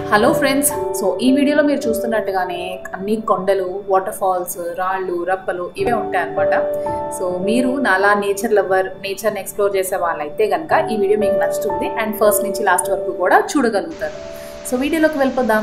Hello friends so ఈ వీడియోలో మీరు చూస్తున్నట్టుగానే అన్ని కొండలు వాటర్ ఫాల్స్ రాళ్ళు రప్పలు ఇవే ఉంటాయి అనమాట సో మీరు నాలా నేచర్ లవర్ నేచర్ని ఎక్స్ప్లోర్ చేసే వాళ్ళైతే కనుక ఈ వీడియో మీకు నచ్చుతుంది అండ్ ఫస్ట్ నుంచి లాస్ట్ వరకు కూడా చూడగలుగుతారు సో వీడియోలోకి వెళ్ళిపోదాం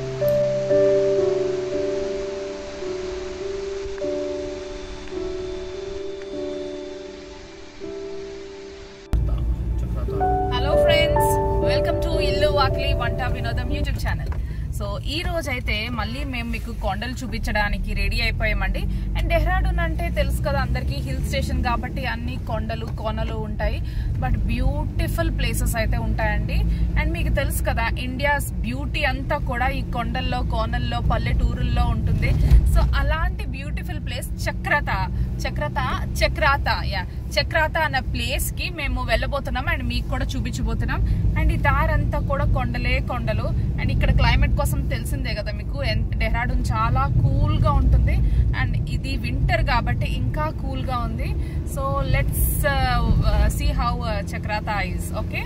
హలో ఫ్రెండ్స్ వెల్కమ్ టు ఇల్లు వాక్లీ వంట వినోదం యూట్యూబ్ ఛానల్ సో ఈ రోజు అయితే మళ్ళీ మేము మీకు కొండలు చూపించడానికి రెడీ అయిపోయామండి అండ్ డెహ్రాడూన్ అంటే తెలుసు కదా అందరికీ హిల్ స్టేషన్ కాబట్టి అన్ని కొండలు కోనలు ఉంటాయి బట్ బ్యూటిఫుల్ ప్లేసెస్ అయితే ఉంటాయండి అండ్ మీకు తెలుసు కదా ఇండియాస్ బ్యూటీ అంతా కూడా ఈ కొండల్లో కోనల్లో పల్లెటూరుల్లో ఉంటుంది సో అలాంటి beautiful place Chakrata Chakrata Chakrata yeah Chakrata అన్న ప్లేస్ కి మేము వెళ్ళబోతున్నాం అండ్ మీకు కూడా చూపించబోతున్నాం అండ్ ఈ దారంతా కూడా కొండలే కొండలు అండ్ ఇక్కడ క్లైమేట్ కోసం తెలిసిందే కదా మీకు డెహ్రాడూన్ చాలా కూల్ గా ఉంటుంది అండ్ ఇది వింటర్ కాబట్టి ఇంకా కూల్ గా ఉంది so let's see how Chakrata is okay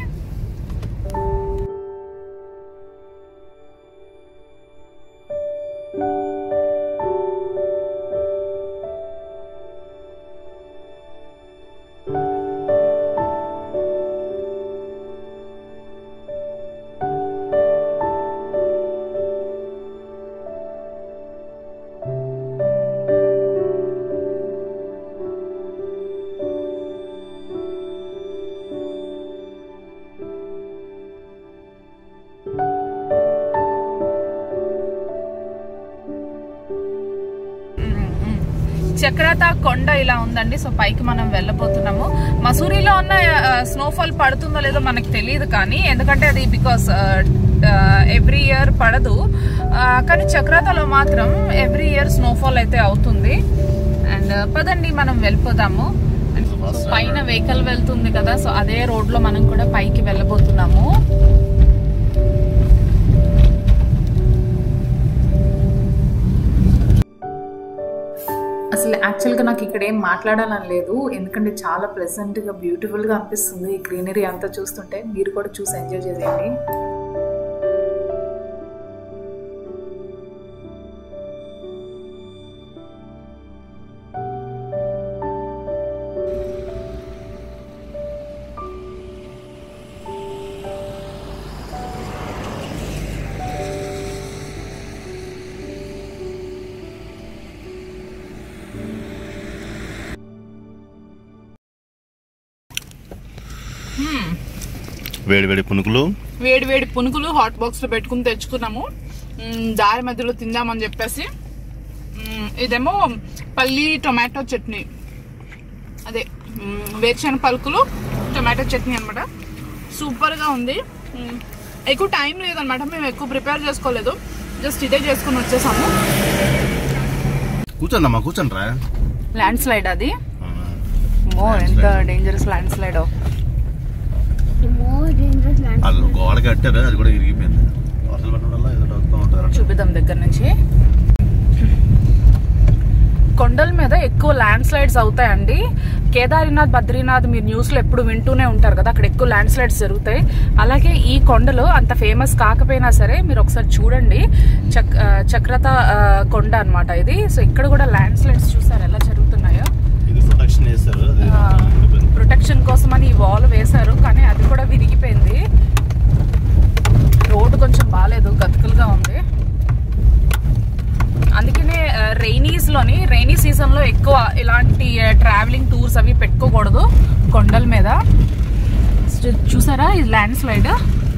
Chakrata కొండ ఇలా ఉందండి సో పైకి మనం వెళ్ళబోతున్నాము మసూరిలో ఉన్న స్నోఫాల్ పడుతుందో లేదో మనకు తెలియదు కానీ ఎందుకంటే అది బికాస్ ఎవ్రీ ఇయర్ పడదు ఆ, కానీ చక్రతలో మాత్రం ఎవ్రీ ఇయర్ స్నోఫాల్ అయితే అవుతుంది అండ్ పదండి మనం వెళ్ళిపోదాము సో పైన వెహికల్ వెళ్తుంది కదా సో అదే రోడ్ లో మనం కూడా పైకి వెళ్ళబోతున్నాము అసలు యాక్చువల్గా నాకు ఇక్కడ ఏం మాట్లాడాలని లేదు ఎందుకంటే చాలా ప్లెజెంట్గా బ్యూటిఫుల్గా అనిపిస్తుంది ఈ గ్రీనరీ అంతా చూస్తుంటే మీరు కూడా చూసి ఎంజాయ్ చేసేయండి వేడి వేడి పునుకులు వేడి వేడి పునుకులు హాట్ బాక్స్ లో పెట్టుకుని తెచ్చుకున్నాము మ్, దారి మధ్యలో తిందామని చెప్పేసి మ్, ఇదేమో పల్లి టొమాటో చట్నీ అదే మ్, వేరుశనగ పలుకులు టొమాటో చట్నీ అనమాట సూపర్ గా ఉంది మ్, ఎక్కువ టైం లేదనమాట మేము ఎక్కువ ప్రిపేర్ చేసుకోలేదు జస్ట్ ఇదే చేసుకుని వచ్చేసాము కూర్చోండమ్మా కూర్చోండి రా ల్యాండ్ స్లైడ్ అది ఓ ఎంత dangerous land slide more dangerous land. వాళ్ళు గోడ కట్టారు అది కూడా ఇరిగిపోయింది వర్షాలు పడడం వల్ల ఏదో వస్తూ ఉంటారు చూపిద్దాం దగ్గర నుంచి కొండల మీద ఎక్కువ ల్యాండ్ స్లైడ్స్ అవుతాయండి కేదార్నాథ్ బద్రీనాథ్ మీరు న్యూస్ లో ఎప్పుడు వింటూనే ఉంటారు కదా అక్కడ ఎక్కువ ల్యాండ్ స్లైడ్స్ జరుగుతాయి అలాగే ఈ కొండలు అంత ఫేమస్ కాకపోయినా సరే మీరు ఒకసారి చూడండి చక్ ఆ, చక్రత ఆ, కొండ అన్నమాట ఇది సో ఇక్కడ కూడా ల్యాండ్ స్లైడ్స్ చూసారు ఎలా జరుగుతున్నాయో ఇది ప్రొటెక్షన్ చేస్తారు అది ఇరిగిపోయింది. ప్రొటెక్షన్ కోసం అని ఈ వాల్ వేశారు కానీ అది కూడా విరిగిపోయింది రోడ్డు కొంచెం బాగాలేదు గతుకులుగా ఉంది అందుకనే రైనీస్ లోని రైనీ సీజన్ లో ఎక్కువ ఇలాంటి ట్రావెలింగ్ టూర్స్ అవి పెట్టుకోకూడదు కొండల మీద చూ- చూసారా ఇది ల్యాండ్ స్లైడ్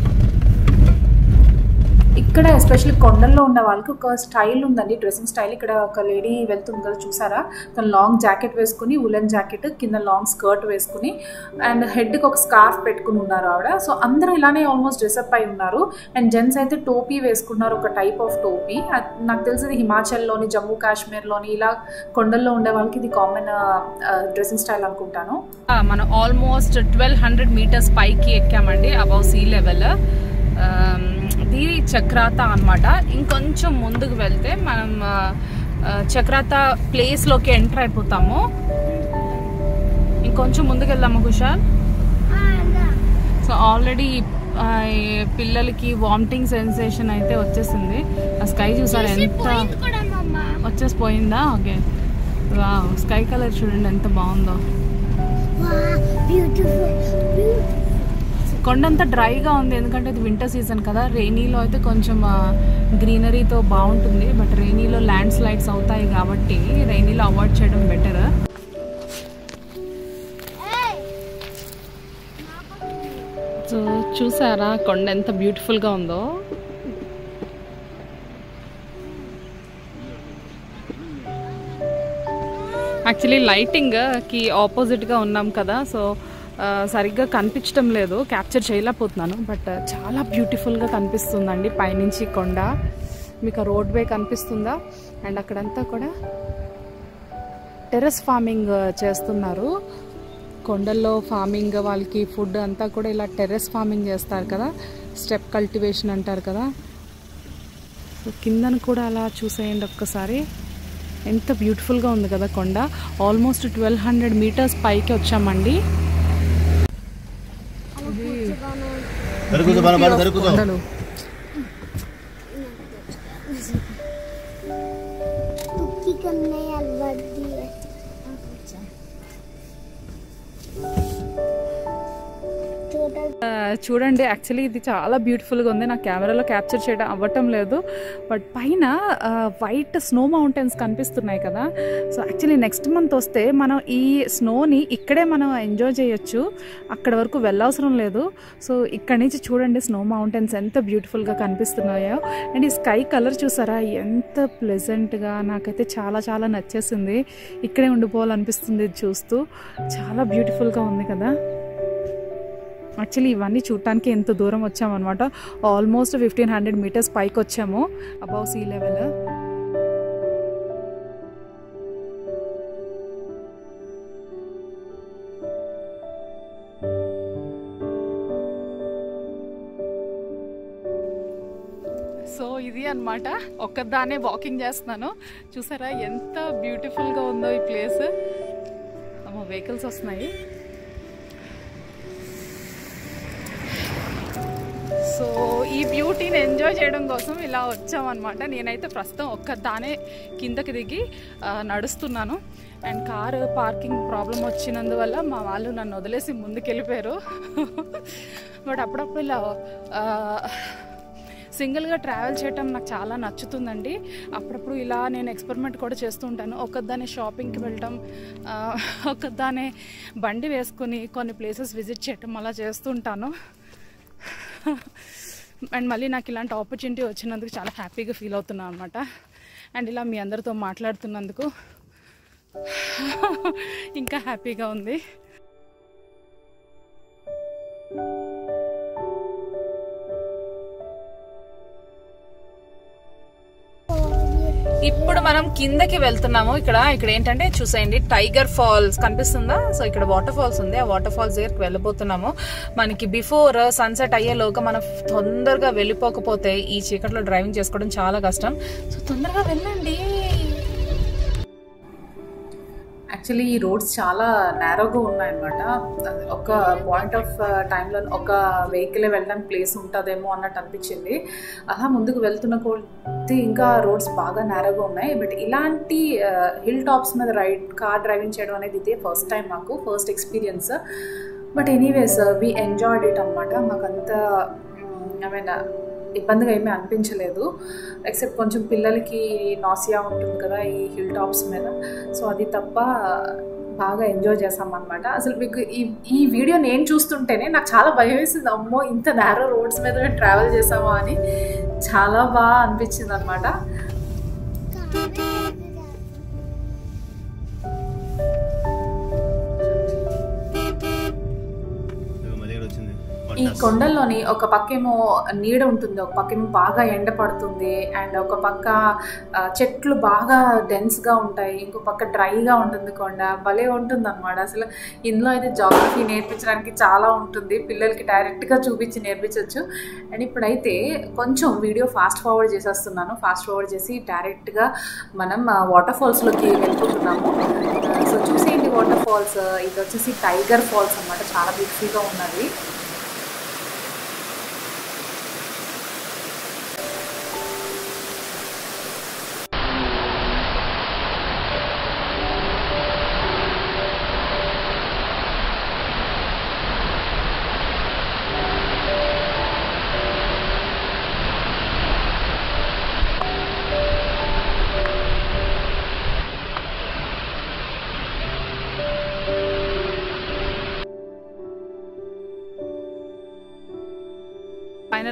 ఇక్కడ ఎస్పెషల్లీ కొండల్లో ఉన్న వాళ్ళకి ఒక స్టైల్ ఉందండి డ్రెస్సింగ్ స్టైల్ ఇక్కడ ఒక లేడీ వెళ్తుంది కదా చూసారా తను లాంగ్ జాకెట్ వేసుకుని ఉలెన్ జాకెట్ కింద లాంగ్ స్కర్ట్ వేసుకుని అండ్ హెడ్కి ఒక స్కార్ఫ్ పెట్టుకుని ఉన్నారు ఆవిడ సో అందరూ ఇలానే ఆల్మోస్ట్ డ్రెస్అప్ అయి ఉన్నారు అండ్ జెంట్స్ అయితే టోపీ వేసుకున్నారు ఒక టైప్ ఆఫ్ టోపీ అది నాకు తెలిసింది హిమాచల్లోని జమ్మూ కాశ్మీర్లోని ఇలా కొండల్లో ఉండే వాళ్ళకి ఇది కామన్ డ్రెస్సింగ్ స్టైల్ అనుకుంటాను మనం ఆల్మోస్ట్ ట్వెల్వ్ హండ్రెడ్ మీటర్స్ పైకి ఎక్కామండి అబౌవ్ సీ లెవెల్ ఇది చక్రాత అన్నమాట ఇంకొంచెం ముందుకు వెళ్తే మనం ఆ, ఆ, చక్రాత ప్లేస్లోకి ఎంటర్ అయిపోతాము ఇంకొంచెం ముందుకు వెళ్దాము కుషాల్ Ah, సో ఆల్రెడీ ఆ, ఈ పిల్లలకి వామిటింగ్ సెన్సేషన్ అయితే వచ్చేసింది ఆ స్కై చూసారు ఎంత పోయింది కూడా మమ్మ వచ్చేసి పోయిందా ఓకే వావ్ స్కై కలర్ చూడండి ఎంత బాగుందో బ్యూటిఫుల్ కొండంతా డ్రైగా ఉంది ఎందుకంటే ఇది వింటర్ సీజన్ కదా రెయినీలో అయితే కొంచెం గ్రీనరీతో బాగుంటుంది బట్ రెయినీలో ల్యాండ్ స్లైడ్స్ అవుతాయి కాబట్టి రెయినీలో అవాయిడ్ చేయడం బెటర్ సో చూసారా కొండ ఎంత బ్యూటిఫుల్గా ఉందో యాక్చువల్లీ లైటింగ్కి ఆపోజిట్గా ఉన్నాం కదా సో ఆ, సరిగ్గా కనిపించడం లేదు క్యాప్చర్ చేయలేకపోతున్నాను బట్ చాలా బ్యూటిఫుల్గా కనిపిస్తుందండి పైనుంచి కొండ మీకు రోడ్ వే కనిపిస్తుందా అండ్ అక్కడంతా కూడా టెర్రస్ ఫార్మింగ్ చేస్తున్నారు కొండల్లో ఫార్మింగ్ వాళ్ళకి ఫుడ్ అంతా కూడా ఇలా టెర్రస్ ఫార్మింగ్ చేస్తారు కదా స్టెప్ కల్టివేషన్ అంటారు కదా సో కిందన కూడా అలా చూసేయండి ఒక్కసారి ఎంత బ్యూటిఫుల్గా ఉంది కదా కొండ ఆల్మోస్ట్ ట్వెల్వ్ హండ్రెడ్ మీటర్స్ పైకి వచ్చామండి సరికూతో బాగా బాగా సరికూతో కొండలు कुकी करने अलवर दी है छोटा ఆ, చూడండి యాక్చువల్లీ ఇది చాలా బ్యూటిఫుల్గా ఉంది నా కెమెరాలో క్యాప్చర్ చేయడం అవ్వటం లేదు బట్ పైన వైట్ స్నో మౌంటైన్స్ కనిపిస్తున్నాయి కదా సో యాక్చువల్లీ నెక్స్ట్ మంత్ వస్తే మనం ఈ స్నోని ఇక్కడే మనం ఎంజాయ్ చేయొచ్చు అక్కడ వరకు వెళ్ళవసరం లేదు సో ఇక్కడ నుంచి చూడండి స్నో మౌంటైన్స్ ఎంత బ్యూటిఫుల్గా కనిపిస్తున్నాయో అండ్ ఈ స్కై కలర్ చూసారా ఎంత ప్లెజెంట్గా నాకైతే చాలా చాలా నచ్చేసింది ఇక్కడే ఉండిపోవాలనిపిస్తుంది ఇది చూస్తూ చాలా బ్యూటిఫుల్గా ఉంది కదా యాక్చువల్లీ ఇవన్నీ చూడటానికి ఎంత దూరం వచ్చామన్నమాట ఆల్మోస్ట్ ఫిఫ్టీన్ హండ్రెడ్ మీటర్స్ పైకి వచ్చాము అబౌవ్ సీ లెవెల్ సో ఇది అన్నమాట ఒక్కదానే వాకింగ్ చేస్తున్నాను చూసారా ఎంత బ్యూటిఫుల్గా ఉందో ఈ ప్లేస్ అమ్మో వెహికల్స్ వస్తున్నాయి సో ఈ బ్యూటీని ఎంజాయ్ చేయడం కోసం ఇలా వచ్చామన్నమాట నేనైతే ప్రస్తుతం ఒక్కదానే కిందకి దిగి ఆ, నడుస్తున్నాను అండ్ కారు పార్కింగ్ ప్రాబ్లం వచ్చినందువల్ల మా వాళ్ళు నన్ను వదిలేసి ముందుకెళ్ళిపోయారు బట్ అప్పుడప్పుడు ఇలా ఆ, సింగిల్గా ట్రావెల్ చేయటం నాకు చాలా నచ్చుతుందండి అప్పుడప్పుడు ఇలా నేను ఎక్స్పెరిమెంట్ కూడా చేస్తూ ఉంటాను ఒక్కదానే షాపింగ్కి వెళ్ళటం ఆ, ఒక్కదానే బండి వేసుకుని కొన్ని ప్లేసెస్ విజిట్ చేయటం అలా చేస్తూ ఉంటాను అండ్ మళ్ళీ నాకు ఇలాంటి ఆపర్చునిటీ వచ్చినందుకు చాలా హ్యాపీగా ఫీల్ అవుతున్నాను అనమాట అండ్ ఇలా మీ అందరితో మాట్లాడుతున్నందుకు ఇంకా హ్యాపీగా ఉంది ఇప్పుడు మనం కిందకి వెళ్తున్నాము ఇక్కడ ఇక్కడ ఏంటంటే చూసేయండి టైగర్ ఫాల్స్ కనిపిస్తుందా సో ఇక్కడ వాటర్ ఫాల్స్ ఉంది ఆ వాటర్ ఫాల్స్ దగ్గరికి వెళ్ళబోతున్నాము మనకి బిఫోర్ సన్సెట్ అయ్యేలోగా మనం తొందరగా వెళ్ళిపోకపోతే ఈ చీకట్లో డ్రైవింగ్ చేసుకోవడం చాలా కష్టం సో తొందరగా వెళ్ళండి యాక్చువల్లీ ఈ రోడ్స్ చాలా నేరోగా ఉన్నాయన్నమాట ఒక పాయింట్ ఆఫ్ టైంలో ఒక వెహికల్ వెళ్ళడానికి ప్లేస్ ఉంటుందేమో అన్నట్టు అనిపించింది అలా ముందుకు వెళ్తున్న కొద్దీ ఇంకా రోడ్స్ బాగా నేరోగా ఉన్నాయి బట్ ఇలాంటి హిల్ టాప్స్ మీద రైడ్ కార్ డ్రైవింగ్ చేయడం అనేది ఇదే ఫస్ట్ టైం నాకు first experience but anyways we enjoyed it అనమాట మాకంత ఐ మీన్ ఇబ్బందిగా ఏమీ అనిపించలేదు ఎక్సెప్ట్ కొంచెం పిల్లలకి నాసియా ఉంటుంది కదా ఈ హిల్ టాప్స్ మీద సో అది తప్ప బాగా ఎంజాయ్ చేసాం అనమాట అసలు మీకు ఈ ఈ వీడియో నేను చూస్తుంటేనే నాకు చాలా భయం వేసింది అమ్మో ఇంత నేరో రోడ్స్ మీద మేము ట్రావెల్ చేసామా అని చాలా బాగా అనిపించింది అనమాట మా దగ్గర వచ్చింది ఈ కొండల్లోని ఒక పక్కేమో నీడ ఉంటుంది ఒక పక్కేమో బాగా ఎండ పడుతుంది అండ్ ఒక పక్క ఆ, చెట్లు బాగా డెన్స్గా ఉంటాయి ఇంకో పక్క డ్రైగా ఉంటుంది కొండ భలే ఉంటుంది అనమాట అసలు ఇందులో అయితే జాగ్రఫీ నేర్పించడానికి చాలా ఉంటుంది పిల్లలకి డైరెక్ట్గా చూపించి నేర్పించవచ్చు అండ్ ఇప్పుడైతే కొంచెం వీడియో ఫాస్ట్ ఫార్వర్డ్ చేసేస్తున్నాను ఫాస్ట్ ఫార్వర్డ్ చేసి డైరెక్ట్గా మనం వాటర్ ఫాల్స్లోకి వెళ్ళిపోతున్నాము సో చూసేయండి వాటర్ ఫాల్స్ ఇది వచ్చేసి టైగర్ ఫాల్స్ అన్నమాట చాలా బ్యూటిఫుల్గా ఉన్నది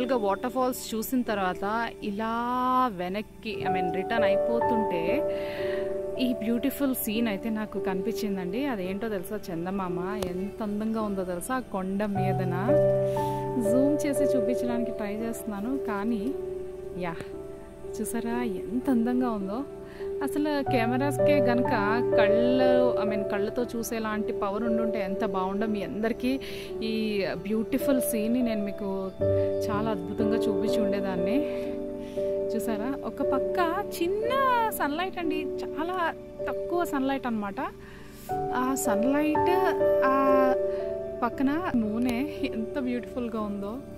యాక్చువల్గా వాటర్ ఫాల్స్ చూసిన తర్వాత ఇలా వెనక్కి ఐ మీన్ రిటర్న్ అయిపోతుంటే ఈ బ్యూటిఫుల్ సీన్ అయితే నాకు కనిపించిందండి అదేంటో తెలుసా చందమామ ఎంత అందంగా ఉందో తెలుసా ఆ కొండ మీదన జూమ్ చేసి చూపించడానికి ట్రై చేస్తున్నాను కానీ యా చూసారా ఎంత అందంగా ఉందో అసలు కెమెరాస్కే గనక కళ్ళు ఐ మీన్ కళ్ళతో చూసేలాంటి పవర్ ఉండుంటే ఎంత బాగుండో మీ అందరికీ ఈ బ్యూటిఫుల్ సీన్ని నేను మీకు చాలా అద్భుతంగా చూపించి ఉండేదాన్ని చూసారా ఒక పక్క చిన్న సన్లైట్ అండి చాలా తక్కువ సన్లైట్ అన్నమాట ఆ సన్లైట్ ఆ పక్కన నూనె ఎంత బ్యూటిఫుల్గా ఉందో